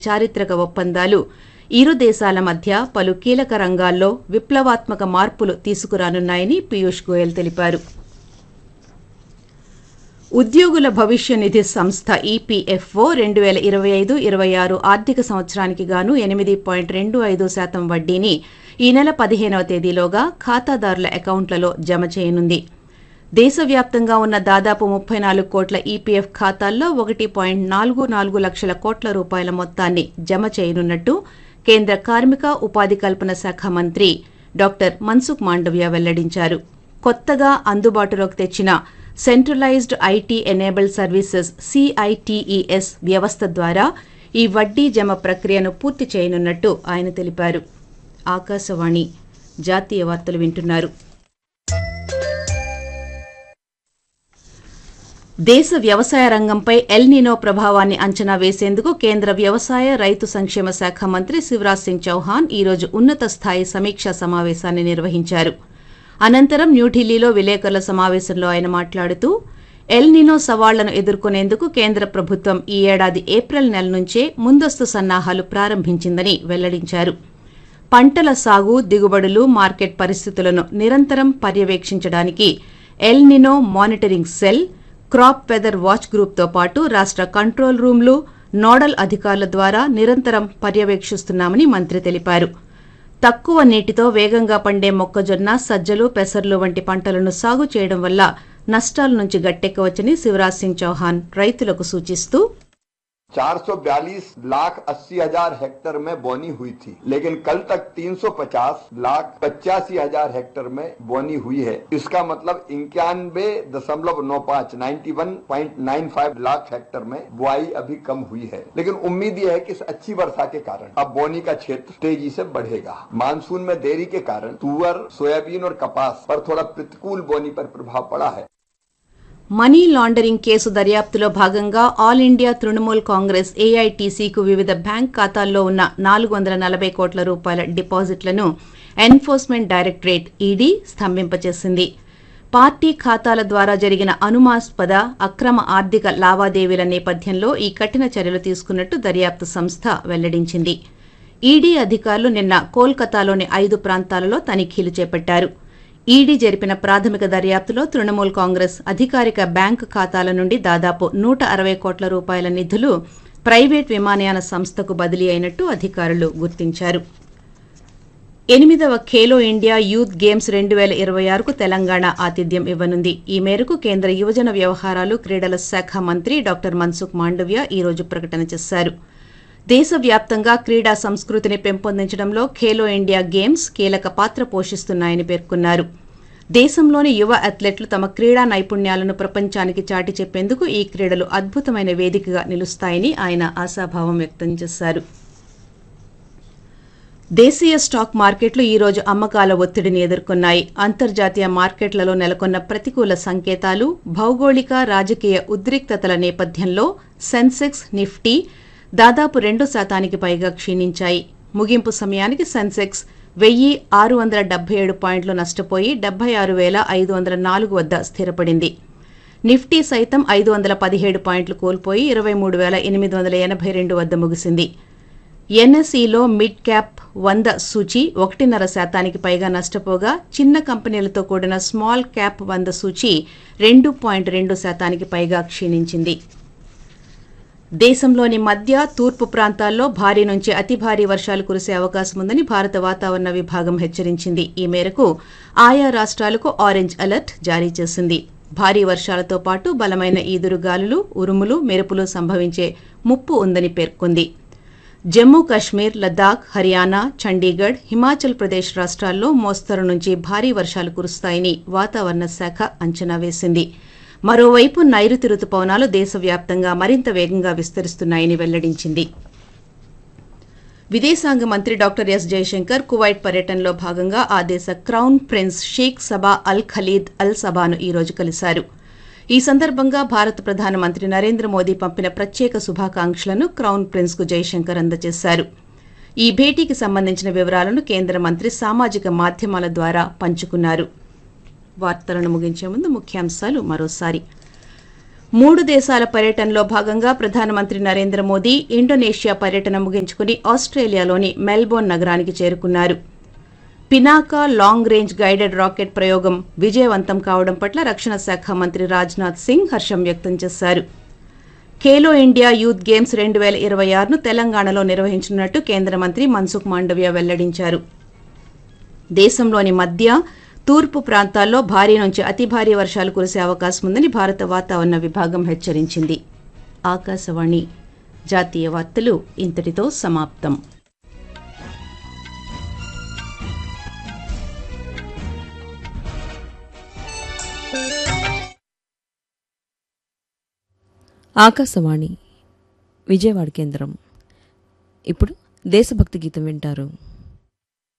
చారిత్రక ఒప్పందాలు ఇరు దేశాల మధ్య పలు కీలక రంగాల్లో విప్లవాత్మక మార్పులు తీసుకురానున్నాయని పీయూష్ గోయల్ తెలిపారు ఉద్యోగుల భవిష్య నిధి సంస్థ ఈపీఎఫ్ఓ రెండు వేల ఇరవై ఐదు ఇరవై ఆరు ఆర్థిక సంవత్సరానికి గాను ఎనిమిది పాయింట్ రెండు ఐదు శాతం వడ్డీని ఈ నెల పదిహేనవ తేదీలోగా ఖాతాదారుల అకౌంట్లలో జమ చేయనుంది దేశవ్యాప్తంగా ఉన్న దాదాపు ముప్పై నాలుగు కోట్ల ఈపీఎఫ్ ఖాతాల్లో ఒకటి పాయింట్ నాలుగు నాలుగు లక్షల కోట్ల రూపాయల మొత్తాన్ని జమ చేయనున్నట్టు కేంద్ర కార్మిక ఉపాధి కల్పన శాఖ మంత్రి డాక్టర్ మన్సుఖ్ మాండవ్య వెల్లడించారు కొత్తగా అందుబాటులోకి తెచ్చిన centralised IT enabled services CITES వ్యవస్థ ద్వారా ఈ వడ్డీ జమ ప్రక్రియను పూర్తి చేయనున్నట్టు ఆయన తెలిపారు ఆకాశవాణి జాతీయ వార్తలు వింటున్నారు దేశ వ్యవసాయ రంగంపై ఎల్ నినో ప్రభావాన్ని అంచనా వేసేందుకు కేంద్ర వ్యవసాయ రైతు సంక్షేమ శాఖ మంత్రి శివరాజ్ సింగ్ చౌహాన్ ఈరోజు ఉన్నత స్థాయి సమీక్షా సమావేశాన్ని నిర్వహించారు అనంతరం న్యూఢిల్లీలో విలేకరుల సమావేశంలో ఆయన మాట్లాడుతూ ఎల్ నినో సవాళ్లను ఎదుర్కొనేందుకు కేంద్ర ప్రభుత్వం ఈ ఏడాది ఏప్రిల్ నెల నుంచే ముందస్తు సన్నాహాలు ప్రారంభించిందని వెల్లడించారు పంటల సాగు దిగుబడులు మార్కెట్ పరిస్థితులను నిరంతరం పర్యవేక్షించడానికి El Nino monitoring cell crop weather watch గ్రూప్తో పాటు రాష్ట కంట్రోల్ రూమ్లు నోడల్ అధికారుల ద్వారా నిరంతరం పర్యవేక్షిస్తున్నామని మంత్రి తెలిపారు తక్కువ నీటితో వేగంగా పండే మొక్కజొన్న సజ్జలు పెసర్లు వంటి పంటలను సాగు చేయడం వల్ల నష్టాల నుంచి గట్టెక్కవచ్చని శివరాజ్ సింగ్ చౌహాన్ రైతులకు సూచిస్తూ 442 लाख अस्सी हजार हेक्टर में बोनी हुई थी लेकिन कल तक 350 लाख पचासी हजार हेक्टर में बोनी हुई है इसका मतलब इक्यानवे दशमलव नौ पाँच ninety one point nine five lakh hectare में बुआई अभी कम हुई है लेकिन उम्मीद यह है कि इस अच्छी वर्षा के कारण अब बोनी का क्षेत्र तेजी से बढ़ेगा मानसून में देरी के कारण तुअर सोयाबीन और कपास पर थोड़ा प्रतिकूल बोनी पर प्रभाव पड़ा है మనీ లాండరింగ్ కేసు దర్యాప్తులో భాగంగా ఆల్ ఇండియా తృణమూల్ కాంగ్రెస్ ఏఐటీసీకు వివిధ బ్యాంక్ ఖాతాల్లో ఉన్న నాలుగు వందల నలభై కోట్ల రూపాయల డిపాజిట్లను ఎన్ఫోర్స్మెంట్ డైరెక్టరేట్ ఈడీ స్తంభింపచేసింది పార్టీ ఖాతాల ద్వారా జరిగిన అనుమాస్పద అక్రమ ఆర్థిక లావాదేవీల నేపథ్యంలో ఈ కఠిన చర్యలు తీసుకున్నట్టు దర్యాప్తు సంస్థ వెల్లడించింది ఈడీ అధికారులు నిన్న కోల్కతాలోని ఐదు ప్రాంతాలలో తనిఖీలు చేపట్టారు ఈడీ జరిపిన ప్రాథమిక దర్యాప్తులో తృణమూల్ కాంగ్రెస్ అధికారిక బ్యాంకు ఖాతాల నుండి దాదాపు నూట అరవై కోట్ల రూపాయల నిధులు ప్రైవేట్ విమానయాన సంస్థకు బదిలీ అయినట్టు అధికారులు గుర్తించారు ఎనిమిదవ ఖేలో ఇండియా యూత్ గేమ్స్ రెండు వేల ఇరవై ఆరుకు తెలంగాణ ఆతిథ్యం ఇవ్వనుంది ఈ మేరకు కేంద్ర యువజన వ్యవహారాలు క్రీడల శాఖ మంత్రి డాక్టర్ మన్సుఖ్ మాండవ్య ఈ రోజు ప్రకటన చేశారు దేశవ్యాప్తంగా క్రీడా సంస్కృతిని పెంపొందించడంలో ఖేలో ఇండియా గేమ్స్ కీలక పాత్ర పోషిస్తున్నాయని పేర్కొన్నారు దేశంలోని యువ అథ్లెట్లు తమ క్రీడా నైపుణ్యాలను ప్రపంచానికి చాటి చెప్పేందుకు ఈ క్రీడలు అద్భుతమైన వేదికగా నిలుస్తాయని ఆయన ఆశాభావం వ్యక్తం చేశారు దేశీయ స్టాక్ మార్కెట్లు ఈ రోజు అమ్మకాల ఒత్తిడిని ఎదుర్కొన్నాయి అంతర్జాతీయ మార్కెట్లలో నెలకొన్న ప్రతికూల సంకేతాలు భౌగోళిక రాజకీయ ఉద్రిక్తతల నేపథ్యంలో సెన్సెక్స్ నిఫ్టీ దాదాపు రెండు శాతానికి పైగా క్షీణించాయి ముగింపు సమయానికి సెన్సెక్స్ వెయ్యి ఆరు వందల డెబ్బై ఏడు పాయింట్లు నష్టపోయి డెబ్బై ఆరు వేల ఐదు వందల నాలుగు వద్ద స్థిరపడింది నిఫ్టీ సైతం ఐదు వందల పదిహేడు పాయింట్లు కోల్పోయి ఇరవై మూడు వేల ఎనిమిది వందల ఎనభై రెండు వద్ద ముగిసింది ఎన్ఎస్ఈలో మిడ్ క్యాప్ వంద సూచీ ఒకటిన్నర శాతానికి పైగా నష్టపోగా చిన్న కంపెనీలతో కూడిన స్మాల్ క్యాప్ వంద సూచీ రెండు పాయింట్ రెండు శాతానికి పైగా క్షీణించింది దేశంలోని మధ్య తూర్పు ప్రాంతాల్లో భారీ నుంచి అతి భారీ వర్షాలు కురిసే అవకాశం ఉందని భారత వాతావరణ విభాగం హెచ్చరించింది ఈ మేరకు ఆయా రాష్ట్రాలకు ఆరెంజ్ అలర్ట్ జారీ చేసింది భారీ వర్షాలతో పాటు బలమైన ఈదురుగాలులు ఉరుములు మెరుపులు సంభవించే ముప్పు ఉందని పేర్కొంది జమ్మూ కశ్మీర్ లద్దాఖ్ హర్యానా చండీగఢ్ హిమాచల్ ప్రదేశ్ రాష్ట్రాల్లో మోస్తరు నుంచి భారీ వర్షాలు కురుస్తాయని వాతావరణ శాఖ అంచనా వేసింది మరోవైపు నైరుతి రుతుపవనాలు దేశవ్యాప్తంగా మరింత వేగంగా విస్తరిస్తున్నాయని వెల్లడించింది విదేశాంగ మంత్రి డాక్టర్ ఎస్ జయశంకర్ కువైట్ పర్యటనలో భాగంగా ఆ దేశ crown prince Sheikh Sabah Al Khalid అల్ సబాను ఈ రోజు కలిశారు ఈ సందర్భంగా భారత ప్రధానమంత్రి నరేంద్ర మోదీ పంపిన ప్రత్యేక శుభాకాంక్షలను క్రౌన్ ప్రిన్స్ కు జయశంకర్ అందజేశారు ఈ భేటీకి సంబంధించిన వివరాలను కేంద్ర మంత్రి సామాజిక మాధ్యమాల ద్వారా పంచుకున్నారు వార్తలను ముగించే ముందు ముఖ్యాంశాలు మరోసారి మూడు దేశాల పర్యటనలో భాగంగా ప్రధానమంత్రి నరేంద్ర మోదీ ఇండోనేషియా పర్యటన ముగించుకుని ఆస్ట్రేలియాలోని మెల్బోర్న్ నగరానికి చేరుకున్నారు Pinaka long range guided rocket ప్రయోగం విజయవంతం కావడం పట్ల రక్షణ శాఖ మంత్రి రాజ్నాథ్ సింగ్ హర్షం వ్యక్తం చేశారు ఖేలో ఇండియా యూత్ గేమ్స్ రెండు వేల ఇరవై ఆరును తెలంగాణలో నిర్వహించనున్నట్టు కేంద్ర మంత్రి మన్సుఖ్ మాండవ్య వెల్లడించారు దేశంలోని మధ్య తూర్పు ప్రాంతాల్లో భారీ నుంచి అతి భారీ వర్షాలు కురిసే అవకాశం ఉందని భారత వాతావరణ విభాగం హెచ్చరించింది ఆకాశవాణి జాతీయ వార్తలు ఇంతటితో సమాప్తం ఆకాశవాణి విజయవాడ కేంద్రం ఇప్పుడు దేశభక్తి గీతం వింటారు